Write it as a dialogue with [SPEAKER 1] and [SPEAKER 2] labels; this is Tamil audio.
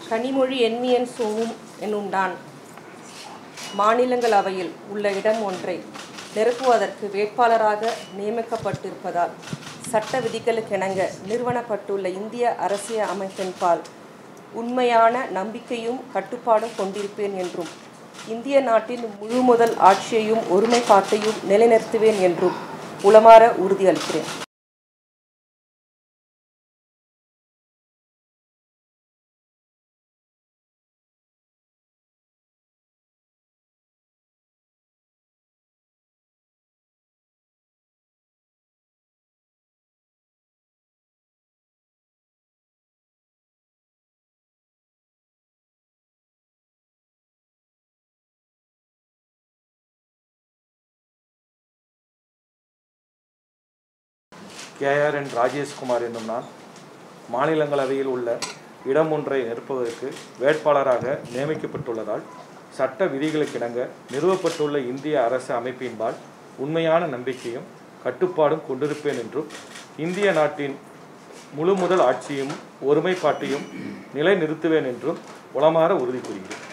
[SPEAKER 1] கனிமொழி எண்மியன் சோவும் என்னும் நான் மாநிலங்களவையில் உள்ள இடம் ஒன்றை நிரப்புவதற்கு வேட்பாளராக நியமிக்கப்பட்டிருப்பதால் சட்ட விதிகளுக்கிணங்க நிறுவனப்பட்டுள்ள இந்திய அரசியல் அமைப்பின்பால் உண்மையான நம்பிக்கையும் கட்டுப்பாடும் கொண்டிருப்பேன் என்றும் இந்திய நாட்டின் முழு முதல் ஆட்சியையும் ஒருமைப்பாட்டையும் நிலைநிறுத்துவேன் என்றும் உளமாற உறுதியளிக்கிறேன்
[SPEAKER 2] கேஆர் என் ராஜேஷ்குமார் என்னும் நான் மாநிலங்களவையில் உள்ள இடம் ஒன்றை நிரப்புவதற்கு வேட்பாளராக நியமிக்கப்பட்டுள்ளதால் சட்ட விதிகளுக்கிணங்க நிறுவப்பட்டுள்ள இந்திய அரசு அமைப்பின்பால் உண்மையான நம்பிக்கையும் கட்டுப்பாடும் கொண்டிருப்பேன் என்றும் இந்திய நாட்டின் முழு முதல் ஆட்சியும் ஒருமைப்பாட்டையும் நிலைநிறுத்துவேன் என்றும் உளமாற உறுதி கூறுகிறேன்